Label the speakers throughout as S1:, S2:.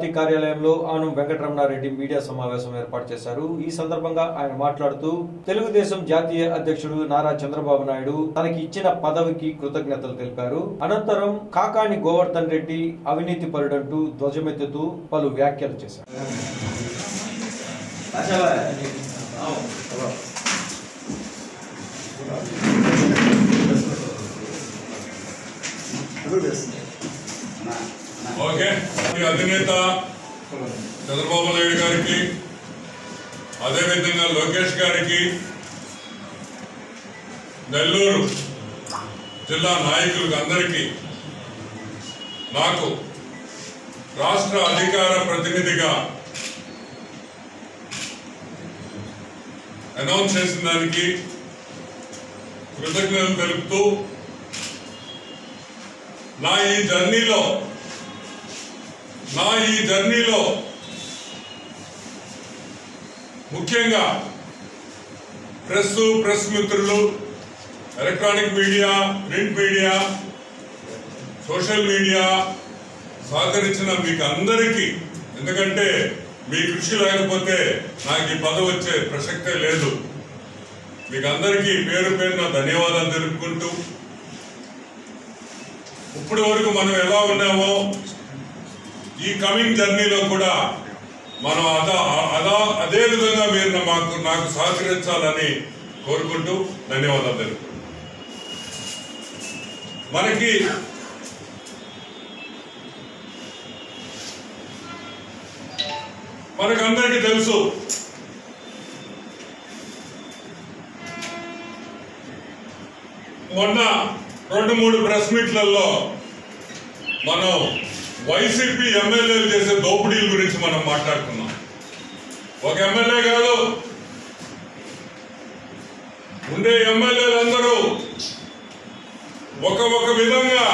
S1: Party కార్యాలయంలో Anam Venkataramana Reddy media సమావేశం ఏర్పాటు చేశారు ఈ సందర్భంగా ఆయన మాట్లాడుతూ తెలుగుదేశం జాతీయ అధ్యక్షుడు నారా చంద్రబాబు నాయుడు తనకి ఇచ్చిన పదవికి కృతజ్ఞతలు తెలిపారు అనంతరం కాకాని గోవర్ధన్ రెడ్డి అవినీతి పరుడంటూ ధ్వజమెత్తుతూ పలు వ్యాఖ్యలు చేశారు
S2: ఓకే ఈ అధినేత చంద్రబాబు నాయుడు గారికి అదేవిధంగా లోకేష్ గారికి నెల్లూరు జిల్లా నాయకులకు అందరికీ నాకు రాష్ట్ర అధికార ప్రతినిధిగా అనౌన్స్ చేసిన దానికి కృతజ్ఞతలు తెలుపుతూ నా ఈ జర్నీలో నా ఈ జర్నీలో ముఖ్యంగా ప్రెస్ ప్రెస్ మిత్రులు electronic media print media social media సహకరించిన మీకు అందరికీ ఎందుకంటే మీ కృషి లేకపోతే నాకు ఈ పదవి వచ్చే ప్రసక్తే లేదు మీకు అందరికీ పేరు పేరున ధన్యవాదాలు తెలుపుకుంటూ ఇప్పటి వరకు మనం ఎలా ఉన్నామో ఈ కమింగ్ జర్నీలో కూడా మనం అదా అదా అదే విధంగా మీరు నా- మాకు నాకు సహకరించాలని కోరుకుంటూ ధన్యవాదాలు తెలుపు మనకి మనకందరికీ తెలుసు మొన్న రెండు మూడు ప్రెస్ మీట్లలో మనం వైసీపీ ఎమ్మెల్యేలు చేసే దోపిడీల గురించి మనం మాట్లాడుకున్నాం ఒక ఎమ్మెల్యే కాదు ఉండే ఎమ్మెల్యేలందరూ ఒక ఒక విధంగా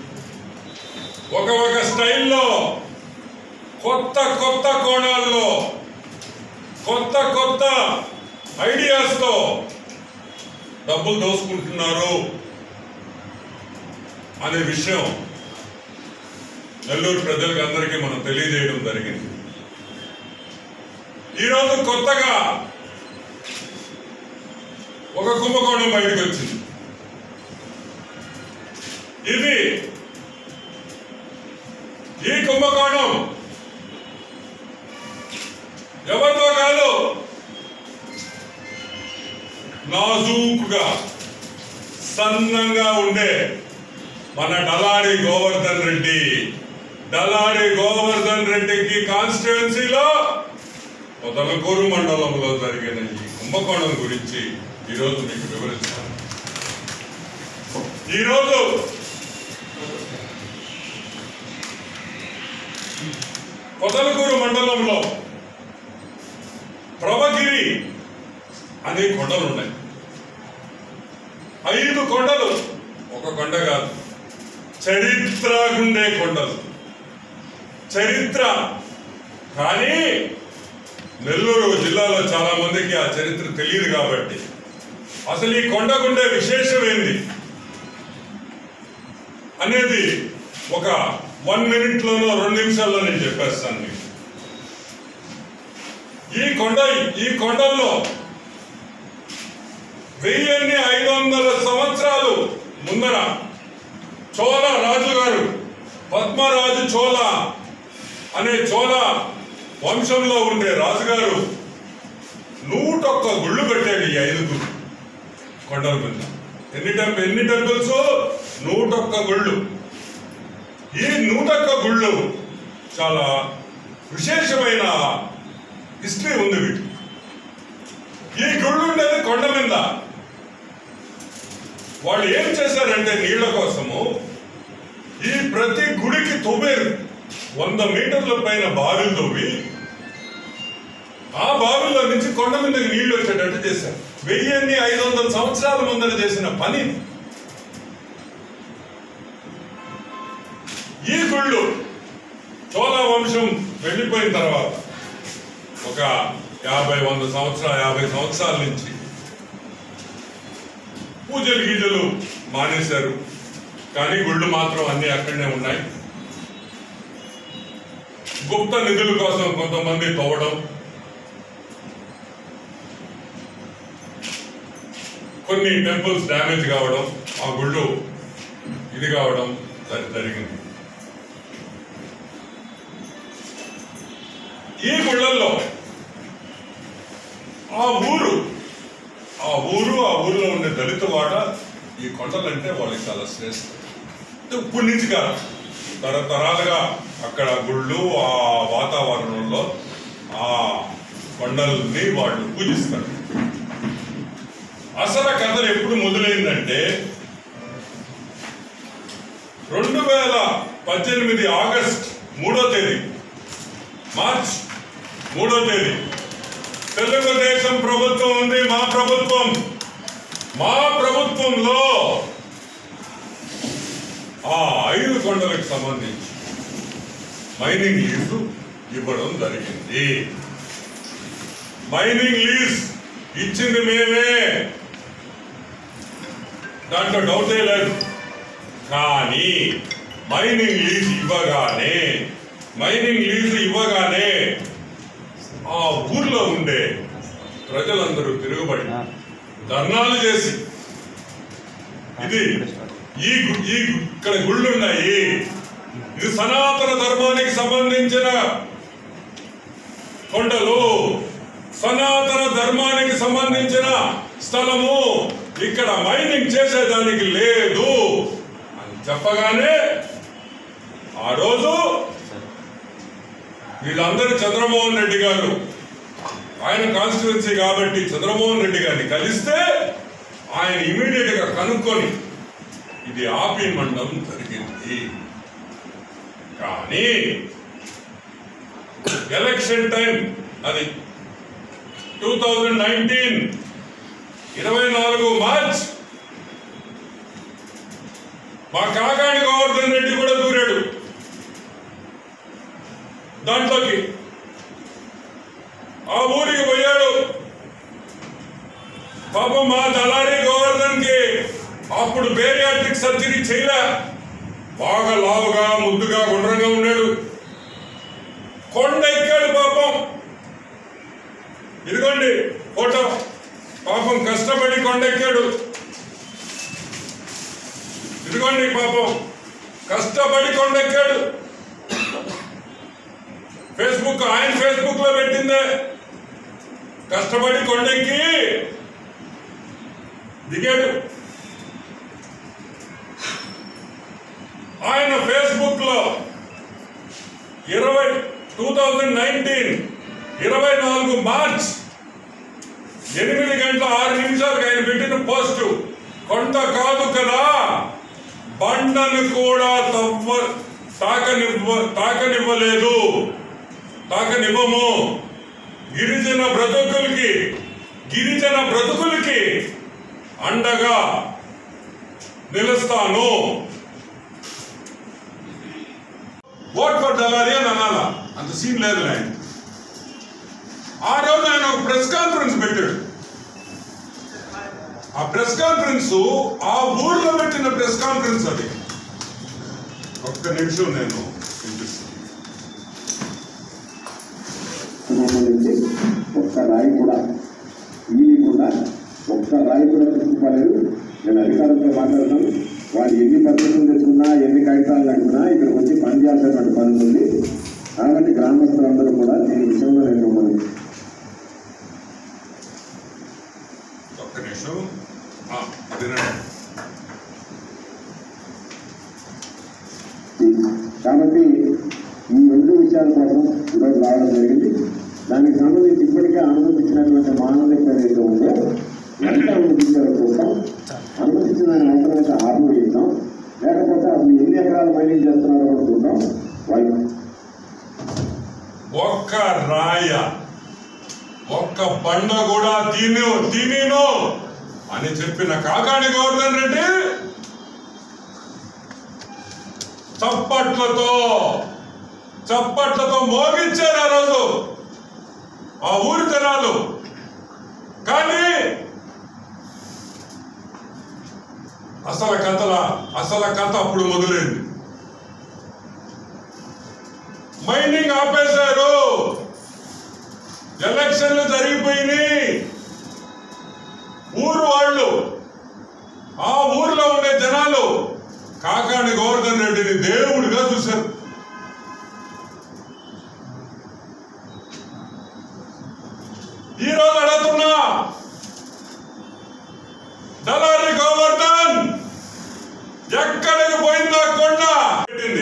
S2: ఒక ఒక స్టైల్లో కొత్త కొత్త కోణాల్లో కొత్త కొత్త ఐడియాస్తో డబ్బులు దోసుకుంటున్నారు అనే విషయం నెల్లూరు ప్రజలకు అందరికీ మనం తెలియజేయడం జరిగింది ఈరోజు కొత్తగా ఒక కుంభకోణం బయటకు వచ్చింది ఇది ఈ కుంభకోణం ఎవరితో కాదు నాజూకుగా సన్నంగా ఉండే మన డలాడి గోవర్ధన్ రెడ్డి డలాడి గోవర్ధన్ రెడ్డికి కాన్స్టిట్యున్సీలో మొదలకూరు మండలంలో జరిగిన ఈ కుంభకోణం గురించి ఈరోజు మీకు వివరిస్తాను ఈరోజు పొదలకూరు మండలంలో ప్రభగిరి అనే కొండలు ఉన్నాయి ఐదు కొండలు ఒక కొండ కాదు చరిత్ర గుండే కొండలు చరిత్ర కానీ నెల్లూరు జిల్లాలో చాలా మందికి ఆ చరిత్ర తెలియదు కాబట్టి అసలు ఈ కొండకుండే విశేషం ఏంది అనేది ఒక వన్ మినిట్ లోనో రెండు నిమిషాల్లో నేను చెప్పేస్తాను మీకు ఈ కొండ ఈ కొండల్లో వెయ్యిన్ని ఐదు వందల సంవత్సరాలు ముందర చోళ రాజు గారు పద్మరాజు చోళ అనే చోళ వంశంలో ఉండే రాజుగారు నూటొక్క గుళ్ళు పెట్టాడు ఈ ఐదుగురు కొండల మీద ఎన్ని టెంపుల్ ఎన్ని టెంపుల్స్ నూటొక్క గుళ్ళు ఈ నూటొక్క గుళ్ళు చాలా విశేషమైన హిస్టరీ ఉంది వీటి ఈ గుళ్ళు ఉండేది కొండ మీద వాళ్ళు ఏం చేశారంటే నీళ్ల కోసము ఈ ప్రతి గుడికి తవ్వేరు వంద మీటర్ల పైన బావిలు తవ్వి ఆ బావిలో నుంచి కొండ మీదకి నీళ్లు వచ్చేటట్టు చేశారు వెయ్యిన్ని ఐదు వందల సంవత్సరాల ముందర చేసిన పని ఈ గుళ్ళు చోళ వంశం వెళ్ళిపోయిన తర్వాత ఒక యాభై వంద సంవత్సరాల యాభై సంవత్సరాల నుంచి పూజలు గీజలు మానేశారు కానీ గుళ్ళు మాత్రం అన్ని అక్కడనే ఉన్నాయి గుప్త నిధుల కోసం కొంతమంది తవ్వడం కొన్ని టెంపుల్స్ డ్యామేజ్ కావడం ఆ గుళ్ళు ఇది కావడం జరి- జరిగింది ఈ గుళ్ళల్లో ఆ ఊరు ఆ ఊరు ఆ ఊరిలో ఉండే దళిత వాడ ఈ కొండలంటే వాళ్ళకి చాలా శ్రేష్టం ఇప్పటి నుంచి కాదు తరతరాలుగా అక్కడ గుళ్ళు ఆ వాతావరణంలో ఆ కొండల్ని వాళ్ళు పూజిస్తారు అసలు కథ ఎప్పుడు మొదలైందంటే రెండు వేల పద్దెనిమిది ఆగస్ట్ మూడో తేదీ మార్చ్ మూడో తేదీ తెలుగుదేశం ప్రభుత్వం ఉంది మా ప్రభుత్వం మా ప్రభుత్వంలో ఆ ఐదు కొండలకు సంబంధించి మైనింగ్ లీజు ఇవ్వడం జరిగింది మైనింగ్ లీజ్ ఇచ్చింది మేమే దాంట్లో డౌటే లేదు కానీ మైనింగ్ లీజ్ ఇవ్వగానే మైనింగ్ లీజ్ ఇవ్వగానే ఆ ఊర్లో ఉండే ప్రజలందరూ తిరుగుబడి ధర్నాలు చేసి ఇది ఈ గు- ఈ గు- ఇక్కడ గుళ్ళు ఉన్నాయి ఇది సనాతన ధర్మానికి సంబంధించిన కొండలు సనాతన ధర్మానికి సంబంధించిన స్థలము ఇక్కడ మైనింగ్ చేసేదానికి లేదు అని చెప్పగానే ఆ రోజు వీళ్ళందరూ చంద్రమోహన్ రెడ్డి గారు ఆయన కాన్స్టిట్యున్సీ కాబట్టి చంద్రమోహన్ రెడ్డి గారిని కలిస్తే ఆయన ఇమీడియట్ గా కనుక్కొని ఇది ఆపి మండం జరిగింది కానీ ఎలక్షన్ టైం అది టూ థౌజండ్ నైన్టీన్ ఇరవై నాలుగు మార్చ్ మా కాకాని గోవర్ధన్ రెడ్డి కూడా దూరాడు దాంట్లోకి ఆ ఊరికి పోయాడు పాపం మా దళారి గోవర్ధన్ కి అప్పుడు బేరియాట్రిక్ సర్జరీ చేయలే బాగా లావుగా ముద్దుగా గుండ్రంగా ఉన్నాడు కొండ ఎక్కాడు పాపం ఇదిగోండి ఫోటో పాపం కష్టపడి కొండెక్కాడు ఇదిగోండి పాపం కష్టపడి కొండెక్కాడు ఫేస్బుక్ ఆయన ఫేస్బుక్ లో పెట్టిందే కష్టపడి కొండెక్కి దిగాడు ఆయన ఫేస్బుక్ లో ఇరవై టూ థౌజండ్ నైన్టీన్ ఇరవై నాలుగు మార్చ్ ఎనిమిది గంటల ఆరు నిమిషాలకు ఆయన పెట్టిన పోస్టు కొండ కాదు కదా బండను కూడా తవ్వ తాకనివ్వ తాకనివ్వలేదు తాకనివ్వము గిరిజన బ్రతుకులకి గిరిజన బ్రతుకులకి అండగా నిలుస్తాను ఓట్ ఫర్ దళారి అని అనాలా అంత సీన్ లేదు ఆయన ఆ రోజు ఆయన ఒక ప్రెస్ కాన్ఫరెన్స్ పెట్టాడు ఆ ప్రెస్ కాన్ఫరెన్స్ ఆ ఊర్లో పెట్టిన ప్రెస్ కాన్ఫరెన్స్ అది ఒక్క నిమిషం నేను వినిపిస్తాను
S3: సంబంధించి ఒక్క రాయి కూడా ఈ కూడా ఒక్క రాయి కూడా తెచ్చుకోలేదు నేను అధికారులతో మాట్లాడతాను వాళ్ళు ఎన్ని పద్ధతులు తెచ్చుకున్నా ఎన్ని కాగితాలు నడిపినా ఇక్కడికి వచ్చి పని చేసేటువంటి పని ఉంది కాబట్టి గ్రామస్తులందరూ కూడా దీని విషయంలో నేను మిమ్మల్ని
S2: ఒక్క నిమిషం ఆ, అదేనండి
S3: కాబట్టి ఈ రెండు విషయాల కోసం ఈరోజు రావడం జరిగింది దానికి సంబంధించి ఇప్పటికే అనుమతించినటువంటి మానవిక ఏదైతే ఉందో ఎంత అనుమతించారో చూద్దాం అనుమతించిన దాని అవసరమైతే ఆర్మీ ఇద్దాం లేకపోతే అసలు ఎన్ని ఎకరాలు మైనింగ్ చేస్తున్నారో కూడా చూద్దాం వాళ్ళు
S2: ఒక్క రాయ ఒక్క బండ కూడా తిను తినిను అని చెప్పిన కాకాని గోవర్ధన్ రెడ్డి చప్పట్లతో చప్పట్లతో మోగించారు ఆ రోజు ఆ ఊరి జనాలు కానీ అసలు కథల అసలు కథ అప్పుడు మొదలైంది మైనింగ్ ఆపేశారు ఎలక్షన్లు జరిగిపోయినాయి ఊరు వాళ్ళు ఆ ఊర్లో ఉండే జనాలు కాకాని గోవర్ధన్ రెడ్డిని దేవుడిగా చూశారు ఈ రోజు అడుగుతున్నా దళారి గోవర్ధన్ ఎక్కడికి పోయిందా కొండ పెట్టింది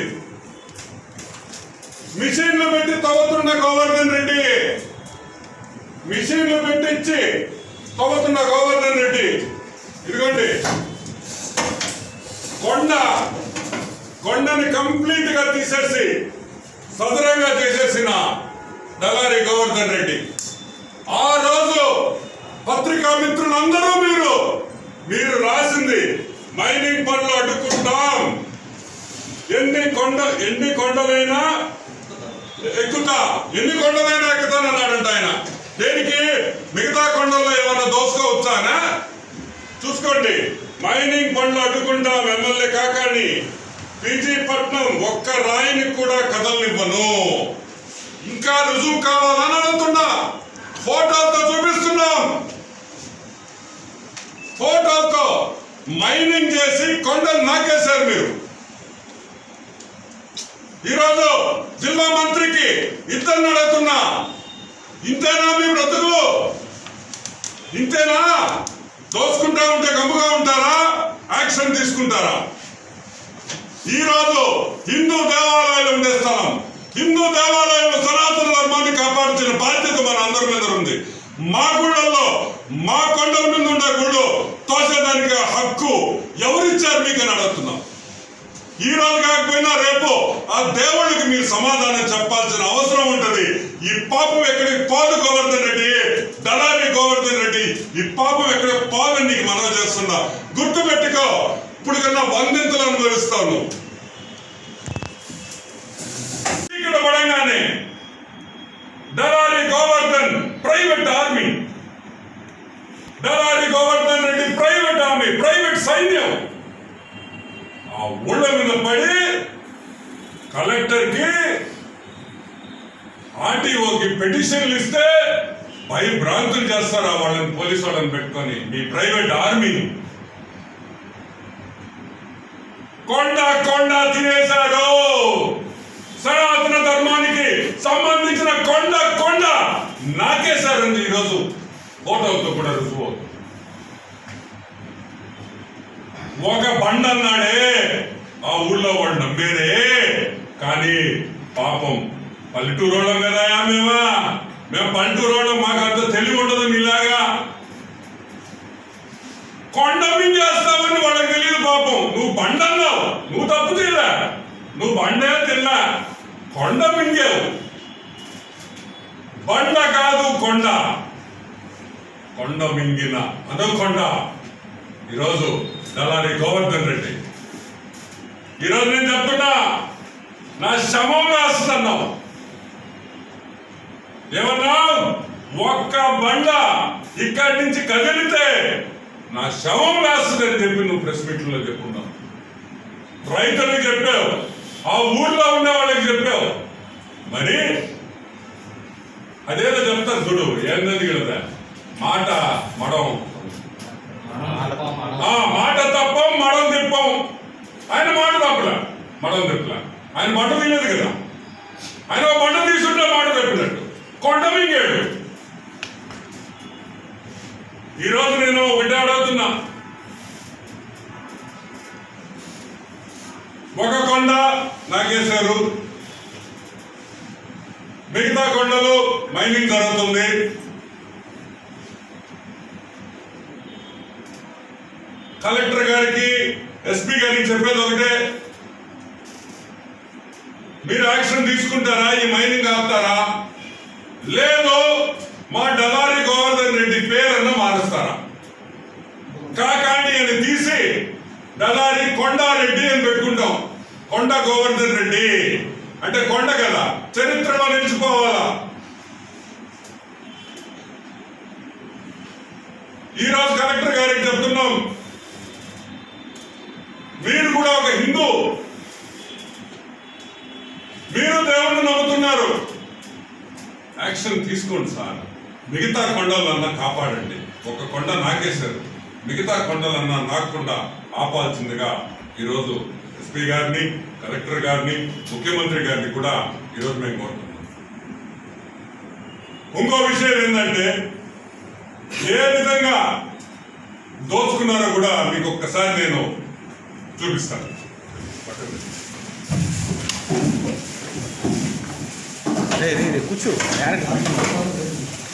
S2: మిషన్లు పెట్టి తవ్వుతున్న గోవర్ధన్ రెడ్డి మిషన్లు పెట్టించి తవ్వుతున్న గోవర్ధన్ రెడ్డి ఇదిగోండి కొండ కొండని కంప్లీట్ గా తీసేసి సదరంగా చేసేసిన దళారి గోవర్ధన్ రెడ్డి ఆ రోజు పత్రికా మిత్రులందరూ మీరు మీరు రాసింది మైనింగ్ పనులు అడ్డుకుంటాం ఎన్ని కొండ ఎన్ని కొండలైనా ఎక్కుతా ఎన్ని కొండలైనా ఎక్కుతానన్నాడంట ఆయన దేనికి మిగతా కొండల్లో ఏమన్నా దోసుకోవచ్చానా చూసుకోండి మైనింగ్ పనులు అడ్డుకుంటాం ఎమ్మెల్యే కాకాని పీజీ పట్నం ఒక్క రాయిని కూడా కదలనివ్వను ఇంకా రుజువు కావాలని అడుగుతున్నా ఫోటోలతో చూపిస్తున్నాం ఫోటోలతో మైనింగ్ చేసి కొండలు నాకేశారు మీరు ఈరోజు జిల్లా మంత్రికి ఇద్దరు అడుగుతున్నా ఇంతేనా మీ బ్రతుకులు ఇంతేనా దోసుకుంటా ఉంటే గమ్ముగా ఉంటారా యాక్షన్ తీసుకుంటారా ఈ రోజు హిందూ దేవాలయాలు ఉండే స్థలం హిందూ దేవాలయాలు సనాతన ధర్మాన్ని కాపాడించిన బాధ్యత మన అందరి మీద ఉంది మా గుళ్ళల్లో మా కొండల మీద ఉండే గుళ్ళు తోసేదానికి హక్కు ఎవరిచ్చారు మీకు అని అడుగుతున్నాం ఈ రోజు కాకపోయినా రేపు ఆ దేవుడికి మీరు సమాధానం చెప్పాల్సిన అవసరం ఉంటది ఈ పాపం ఎక్కడికి పోదు గోవర్ధన్ రెడ్డి దళారి గోవర్ధన్ రెడ్డి ఈ పాపం ఎక్కడికి పోదని నీకు మనం చేస్తున్నా గుర్తు పెట్టుకో ఇప్పుడు కన్నా వందింతలు అనుభవిస్తాను ఇక్కడ పడంగానే దళారి గోవర్ధన్ ప్రైవేట్ ఆర్మీ దళారి Govardhan Reddy private army private సైన్యం ఆ ఊళ్ళ మీద పడి కలెక్టర్కి ఆర్టీఓకి పిటిషన్లు ఇస్తే భయభ్రాంతులు చేస్తారా వాళ్ళని పోలీసు వాళ్ళని పెట్టుకొని మీ ప్రైవేట్ ఆర్మీని కొండ కొండ తినేశారు సనాతన ధర్మానికి సంబంధించిన కొండ కొండ నాకేశారండి ఈరోజు ఫోటోలతో కూడా రుజువు అవుతుంది. ఒక బండ అన్నాడే ఆ ఊళ్ళో వాడు నమ్మేదే కానీ పాపం పల్లెటూరోళ్ళం కదా మేమా మేము పల్లెటూరోళ్ళం మాకు అంత తెలివి ఉండదు మీలాగా కొండ మింగేస్తామని వాళ్ళకి తెలియదు పాపం నువ్వు బండ అన్నావు నువ్వు తప్పు చేయలే నువ్వు బండే తిన్నా కొండ మింగావు బండ కాదు కొండ కొండ మింగిన అదో కొండ ఈరోజు దళారి గోవర్ధన్ రెడ్డి ఈరోజు నేను చెప్తున్నా నా శమం రాస్తున్నావు ఏమన్నావు ఒక్క బండ ఇక్కడి నుంచి కదిలితే నా శవం రాస్తుందని చెప్పి నువ్వు ప్రెస్ మీట్లో చెప్పున్నావు రైతులకు చెప్పావు ఆ ఊర్లో ఉన్న వాళ్ళకి చెప్పావు మరి అదేదో చెప్తాను చూడు ఏందని కదా మాట మడం ఆ మాట తప్పం మడం తిప్పం ఆయన మాట తప్పల మడం తిప్పల ఆయన మాట తీయలేదు కదా ఆయన ఒక బండ తీసుంటే మాట తప్పినట్టు కొండ మింగాడు ఈరోజు నేను ఒకటే అడుగుతున్నా ఒక కొండ నాకేశారు మిగతా కొండలు మైనింగ్ జరుగుతుంది కలెక్టర్ గారికి ఎస్పీ గారికి చెప్పేది ఒకటే మీరు యాక్షన్ తీసుకుంటారా ఈ మైనింగ్ ఆపుతారా లేదు మా డలారి గోవర్ధన్ రెడ్డి పేరన్న మారుస్తారా కాకాణి అని తీసి డలారి కొండారెడ్డి అని పెట్టుకుంటాం కొండ గోవర్ధన్ రెడ్డి అంటే కొండ కదా చరిత్రలో నిలిచిపోవాలా ఈ రోజు కలెక్టర్ గారికి చెప్తున్నాం మీరు కూడా ఒక హిందూ మీరు దేవుణ్ణి నమ్ముతున్నారు యాక్షన్ తీసుకోండి సార్ మిగతా కొండలన్నా కాపాడండి ఒక కొండ నాకేశారు మిగతా కొండలన్నా నాకుండా ఆపాల్సిందిగా ఈరోజు ఎస్పీ గారిని కలెక్టర్ గారిని ముఖ్యమంత్రి గారిని కూడా ఈరోజు మేము కోరుతున్నాం ఇంకో విషయం ఏంటంటే ఏ విధంగా దోచుకున్నారో కూడా మీకు ఒక్కసారి నేను చూపిస్తాను పట్టండి.
S4: రే రే రే కూర్చో డైరెక్ట్